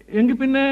എങ്കിൽ പിന്നെ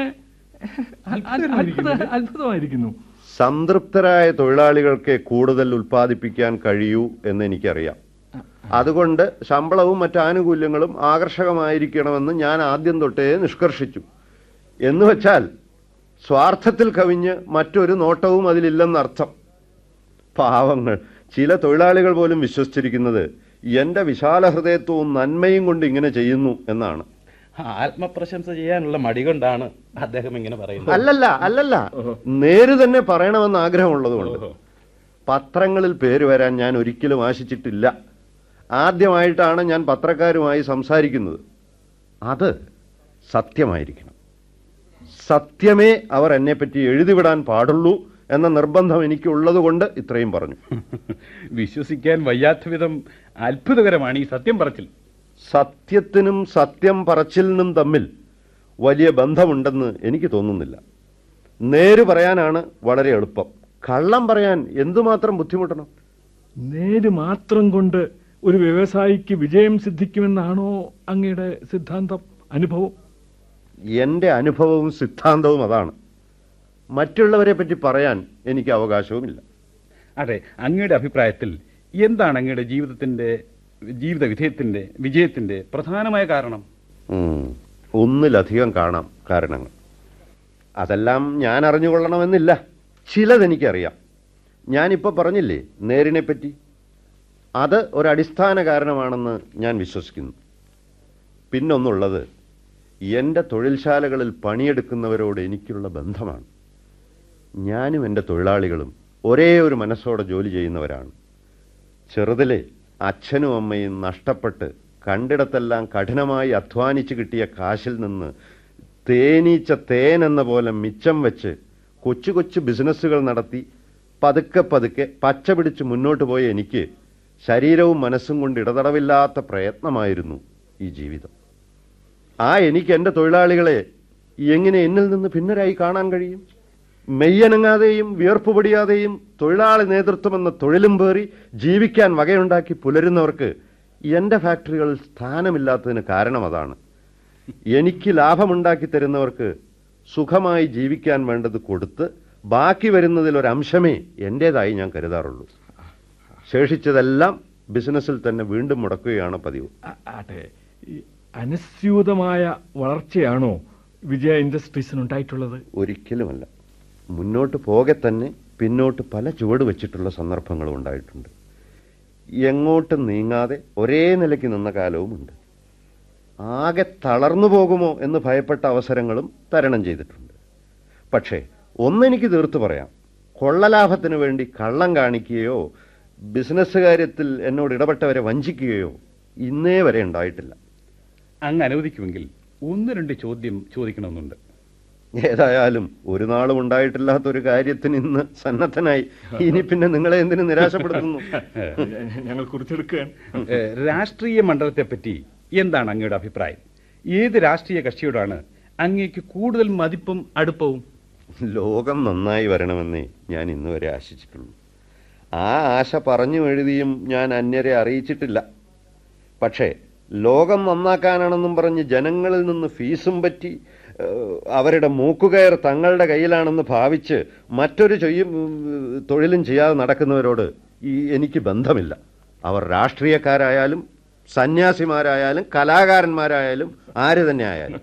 അത്ഭുത അത്ഭുതമായിരിക്കുന്നു സംതൃപ്തരായ തൊഴിലാളികൾക്ക് കൂടുതൽ ഉൽപ്പാദിപ്പിക്കാൻ കഴിയൂ എന്ന് എനിക്കറിയാം അതുകൊണ്ട് ശമ്പളവും മറ്റ് ആനുകൂല്യങ്ങളും ആകർഷകമായിരിക്കണമെന്ന് ഞാൻ ആദ്യം തൊട്ടേ നിഷ്കർഷിച്ചു എന്ന് വെച്ചാൽ സ്വാർത്ഥത്തിൽ കവിഞ്ഞ് മറ്റൊരു നോട്ടവും അതിലില്ലെന്നർത്ഥം പാവങ്ങൾ ചില തൊഴിലാളികൾ പോലും വിശ്വസിച്ചിരിക്കുന്നത് എന്റെ വിശാല ഹൃദയത്വവും നന്മയും കൊണ്ട് ഇങ്ങനെ ചെയ്യുന്നു എന്നാണ് ആത്മപ്രശംസ ചെയ്യാനുള്ള മടി കൊണ്ടാണ് അദ്ദേഹം ഇങ്ങനെ പറയുന്നത് അല്ലല്ല അല്ലല്ല നേര് തന്നെ പറയണമെന്ന് ആഗ്രഹമുള്ളതുകൊണ്ട് പത്രങ്ങളിൽ പേര് വരാൻ ഞാൻ ഒരിക്കലും ആശിച്ചിട്ടില്ല ആദ്യമായിട്ടാണ് ഞാൻ പത്രക്കാരുമായി സംസാരിക്കുന്നത് അത് സത്യമായിരിക്കണം സത്യമേ അവർ എന്നെപ്പറ്റി എഴുതിവിടാൻ പാടുള്ളൂ എന്ന നിർബന്ധം എനിക്കുള്ളത് കൊണ്ട് ഇത്രയും പറഞ്ഞു വിശ്വസിക്കാൻ വയ്യാത്ത വിധം അത്ഭുതകരമാണ് ഈ സത്യം പറച്ചിൽ സത്യത്തിനും സത്യം പറച്ചിലിനും തമ്മിൽ വലിയ ബന്ധമുണ്ടെന്ന് എനിക്ക് തോന്നുന്നില്ല നേര് പറയാനാണ് വളരെ എളുപ്പം കള്ളം പറയാൻ എന്തുമാത്രം ബുദ്ധിമുട്ടണം നേര് മാത്രം കൊണ്ട് ഒരു വ്യവസായിക്ക് വിജയം സിദ്ധിക്കുമെന്നാണോ അങ്ങയുടെ സിദ്ധാന്തം അനുഭവം എൻ്റെ അനുഭവവും സിദ്ധാന്തവും അതാണ് മറ്റുള്ളവരെ പറ്റി പറയാൻ എനിക്ക് അവകാശവുമില്ല അതെ അങ്ങയുടെ അഭിപ്രായത്തിൽ എന്താണ് അങ്ങയുടെ ജീവിതത്തിന്റെ ജീവിത വിധേയത്തിന്റെ വിജയത്തിന്റെ പ്രധാനമായ കാരണം ഉം. ഒന്നിലധികം കാണാം കാരണങ്ങൾ അതെല്ലാം ഞാൻ അറിഞ്ഞുകൊള്ളണമെന്നില്ല ചിലതെനിക്കറിയാം ഞാനിപ്പോൾ പറഞ്ഞില്ലേ നേരിനെ പറ്റി അത് ഒരടിസ്ഥാന കാരണമാണെന്ന് ഞാൻ വിശ്വസിക്കുന്നു പിന്നൊന്നുള്ളത് എൻ്റെ തൊഴിൽശാലകളിൽ പണിയെടുക്കുന്നവരോട് എനിക്കുള്ള ബന്ധമാണ് ഞാനും എൻ്റെ തൊഴിലാളികളും ഒരേ ഒരു മനസ്സോടെ ജോലി ചെയ്യുന്നവരാണ് ചെറുതിലെ അച്ഛനും അമ്മയും നഷ്ടപ്പെട്ട് കണ്ടിടത്തെല്ലാം കഠിനമായി അധ്വാനിച്ച് കിട്ടിയ കാശിൽ നിന്ന് തേനീച്ച തേൻ എന്ന പോലെ മിച്ചം വെച്ച് കൊച്ചു കൊച്ചു ബിസിനസ്സുകൾ നടത്തി പതുക്കെ പതുക്കെ പച്ച പിടിച്ച് മുന്നോട്ട് പോയ എനിക്ക് ശരീരവും മനസ്സും കൊണ്ട് ഇടതടവില്ലാത്ത പ്രയത്നമായിരുന്നു ഈ ജീവിതം ആ എനിക്ക് എൻ്റെ തൊഴിലാളികളെ എങ്ങനെ എന്നിൽ നിന്ന് ഭിന്നരായി കാണാൻ കഴിയും മെയ്യനങ്ങാതെയും വിയർപ്പ് പൊടിയാതെയും തൊഴിലാളി നേതൃത്വം എന്ന തൊഴിലും പേറി ജീവിക്കാൻ വകയുണ്ടാക്കി പുലരുന്നവർക്ക് എൻ്റെ ഫാക്ടറികളിൽ സ്ഥാനമില്ലാത്തതിന് കാരണം അതാണ് എനിക്ക് ലാഭമുണ്ടാക്കി തരുന്നവർക്ക് സുഖമായി ജീവിക്കാൻ വേണ്ടത് കൊടുത്ത് ബാക്കി വരുന്നതിൽ ഒരംശമേ എൻ്റേതായി ഞാൻ കരുതാറുള്ളൂ ശേഷിച്ചതെല്ലാം ബിസിനസ്സിൽ തന്നെ വീണ്ടും മുടക്കുകയാണ് പതിവ് ആ- ആട്ടെ ഈ അനുസ്യൂതമായ വളർച്ചയാണോ വിജയ ഇൻഡസ്ട്രീസിനുണ്ടായിട്ടുള്ളത് ഒരിക്കലുമല്ല മുന്നോട്ട് പോകെ തന്നെ പിന്നോട്ട് പല ചുവട് വെച്ചിട്ടുള്ള സന്ദർഭങ്ങളും ഉണ്ടായിട്ടുണ്ട് എങ്ങോട്ടും നീങ്ങാതെ ഒരേ നിലയ്ക്ക് നിന്ന കാലവുമുണ്ട് ആകെ തളർന്നു പോകുമോ എന്ന് ഭയപ്പെട്ട അവസരങ്ങളും തരണം ചെയ്തിട്ടുണ്ട് പക്ഷേ ഒന്നെനിക്ക് തീർത്തു പറയാം കൊള്ളലാഭത്തിന് വേണ്ടി കള്ളം കാണിക്കുകയോ ബിസിനസ് കാര്യത്തിൽ എന്നോട് ഇടപെട്ടവരെ വഞ്ചിക്കുകയോ ഇന്നേ വരെ ഉണ്ടായിട്ടില്ല അങ്ങ് അനുവദിക്കുമെങ്കിൽ ഒന്ന് രണ്ട് ചോദ്യം ചോദിക്കണമെന്നുണ്ട് ഏതായാലും ഒരു നാളും ഉണ്ടായിട്ടില്ലാത്ത ഒരു കാര്യത്തിന് ഇന്ന് സന്നദ്ധനായി ഇനി പിന്നെ നിങ്ങളെ എന്തിനു നിരാശപ്പെടുത്തുന്നു ഞങ്ങൾ കുറിച്ചെടുക്കുകയാണ് ഏഹ്, രാഷ്ട്രീയ മണ്ഡലത്തെപ്പറ്റി എന്താണ് അങ്ങയുടെ അഭിപ്രായം ഏത് രാഷ്ട്രീയ കക്ഷിയോടാണ് അങ്ങേക്ക് കൂടുതൽ മതിപ്പും അടുപ്പവും ലോകം നന്നായി വരണമെന്നേ ഞാൻ ഇന്ന് വരെ ആശിച്ചിട്ടുള്ളൂ ആ ആശ പറഞ്ഞു എഴുതിയും ഞാൻ അന്യരെ അറിയിച്ചിട്ടില്ല പക്ഷേ ലോകം നന്നാക്കാനാണെന്നും പറഞ്ഞ് ജനങ്ങളിൽ നിന്ന് ഫീസും പറ്റി ഏഹ്, അവരുടെ മൂക്കുകയർ തങ്ങളുടെ കയ്യിലാണെന്ന് ഭാവിച്ച് മറ്റൊരു ചെയ്യും ഏഹ്, തൊഴിലും ചെയ്യാതെ നടക്കുന്നവരോട് ഈ എനിക്ക് ബന്ധമില്ല അവർ രാഷ്ട്രീയക്കാരായാലും സന്യാസിമാരായാലും കലാകാരന്മാരായാലും ആര് തന്നെ ആയാലും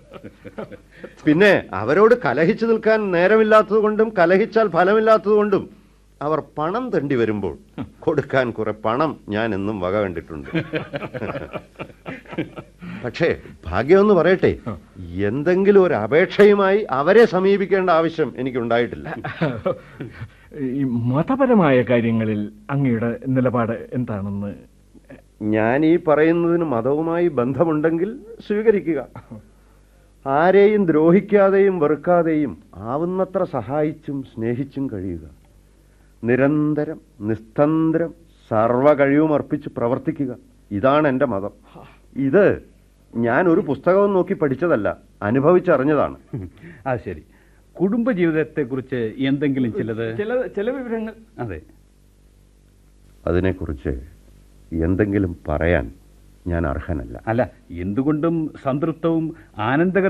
പിന്നെ അവരോട് കലഹിച്ചു നിൽക്കാൻ നേരമില്ലാത്തതുകൊണ്ടും കലഹിച്ചാൽ ഫലമില്ലാത്തതുകൊണ്ടും അവർ പണം തണ്ടി വരുമ്പോൾ കൊടുക്കാൻ കുറെ പണം ഞാൻ എന്നും വക കണ്ടിട്ടുണ്ട് പക്ഷേ ഭാഗ്യമെന്ന് പറയട്ടെ എന്തെങ്കിലും ഒരു അപേക്ഷയുമായി അവരെ സമീപിക്കേണ്ട ആവശ്യം എനിക്കുണ്ടായിട്ടില്ല ഈ മതപരമായ കാര്യങ്ങളിൽ അങ്ങയുടെ നിലപാട് എന്താണെന്ന് ഞാൻ ഈ പറയുന്നതിന് മതവുമായി ബന്ധമുണ്ടെങ്കിൽ സ്വീകരിക്കുക ആരെയും ദ്രോഹിക്കാതെയും വെറുക്കാതെയും ആവുന്നത്ര സഹായിച്ചും സ്നേഹിച്ചും കഴിയുക നിരന്തരം നിസ്തന്ത്രം സർവ കഴിവും അർപ്പിച്ച് പ്രവർത്തിക്കുക ഇതാണ് എൻ്റെ മതം ഇത് ഞാൻ ഒരു പുസ്തകവും നോക്കി പഠിച്ചതല്ല അനുഭവിച്ചറിഞ്ഞതാണ് അത് ശരി കുടുംബജീവിതത്തെക്കുറിച്ച് എന്തെങ്കിലും ചിലത് ചില ചില വിവരങ്ങൾ അതെ അതിനെക്കുറിച്ച് എന്തെങ്കിലും പറയാൻ ഞാൻ അർഹനല്ല അല്ല എന്തുകൊണ്ടും സംതൃപ്തവും ആനന്ദകര